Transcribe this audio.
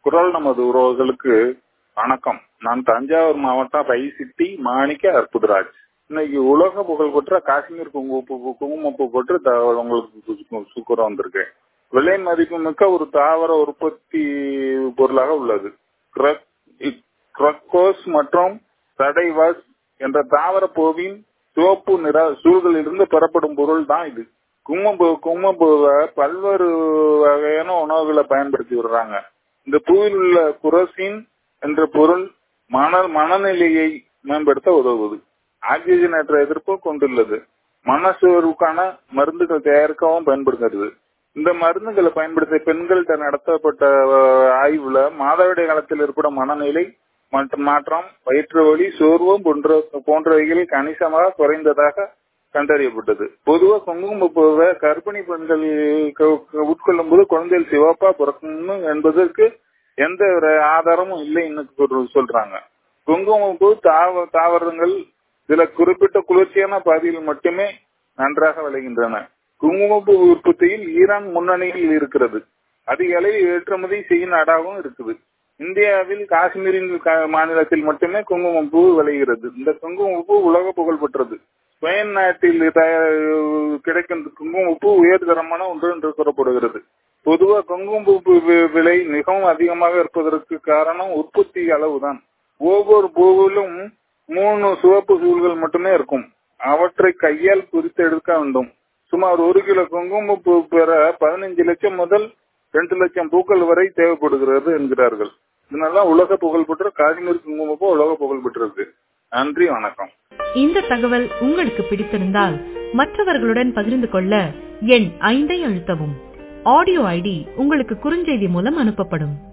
குரல் நமது உறவுகளுக்கு வணக்கம் நான் தஞ்சாவூர் மாவட்டம் ரைசிட்டி மாணிக்க அற்புதராஜ் இன்னைக்கு உலக புகழ் பெற்ற காஷ்மீர் குங்குமப்பூ குங்குமப்பூ பற்றி தகவல் உங்களுக்கு சுக்குற வந்திருக்கேன் விலை மதிப்பு மிக்க ஒரு தாவர உற்பத்தி பொருளாக உள்ளது கிரக்கோஸ் மற்றும் சடைவாஸ் என்ற தாவர பூவின் சிவப்பு நிற சூழ்களிலிருந்து பெறப்படும் பொருள் தான் இது குங்குமப்பூ குங்குமப்பூவை பல்வேறு வகையான உணவுகளை பயன்படுத்தி விடுறாங்க இந்த பூவில் உள்ள குரசின் என்ற பொருள் மன மனநிலையை மேம்படுத்த உதவுவது ஆக்சிஜனேற்ற எதிர்ப்பு கொண்டுள்ளது மனசோர்வுக்கான மருந்துகள் தயாரிக்கவும் பயன்படுகிறது இந்த மருந்துகளை பயன்படுத்திய பெண்கள்கிட்ட நடத்தப்பட்ட ஆய்வுல மாதவிடை காலத்தில் ஏற்படும் மனநிலை மற்றும் மாற்றம் வயிற்று வலி சோர்வம் போன்ற போன்றவைகள் கணிசமாக குறைந்ததாக கண்டறியப்பட்டது பொதுவாக குங்குமப்பூவை கர்ப்பிணி பெண்கள் உட்கொள்ளும் போது குழந்தைகள் சிவப்பா பிறக்கும் என்பதற்கு எந்த ஒரு ஆதாரமும் இல்லைன்னு சொல்றாங்க குங்குமப்பூ தாவ தாவரங்கள் சில குறிப்பிட்ட குளிர்ச்சியான பகுதியில் மட்டுமே நன்றாக விளைகின்றன குங்குமப்பூ உற்பத்தியில் ஈரான் முன்னணியில் இருக்கிறது அதிக அளவில் ஏற்றுமதி செய்யும் நாடாகவும் இருக்குது இந்தியாவில் காஷ்மீரின் மாநிலத்தில் மட்டுமே குங்குமப்பூ விளைகிறது இந்த குங்குமப்பூ உலக புகழ் பெற்றது ஸ்பெயின் நாட்டில் கிடைக்கும் குங்குமப்பூ உயர்தரமான ஒன்று என்று கூறப்படுகிறது பொதுவாக குங்குமப்பூ விலை மிகவும் அதிகமாக இருப்பதற்கு காரணம் உற்பத்தி அளவுதான் ஒவ்வொரு பூவிலும் மூணு சிவப்பு சூழ்கள் மட்டுமே இருக்கும் அவற்றை கையால் குறித்து எடுக்க வேண்டும் சுமார் ஒரு கிலோ குங்குமப்பூ பெற பதினைஞ்சு லட்சம் முதல் ரெண்டு லட்சம் பூக்கள் வரை தேவைப்படுகிறது என்கிறார்கள் இதனால உலக புகழ் பெற்ற காஷ்மீர் குங்குமப்பூ உலக புகழ் பெற்றிருக்கு நன்றி வணக்கம் இந்த தகவல் உங்களுக்கு பிடித்திருந்தால் மற்றவர்களுடன் பகிர்ந்து கொள்ள எண் ஐந்தை அழுத்தவும் ஆடியோ ஐடி உங்களுக்கு குறுஞ்செய்தி மூலம் அனுப்பப்படும்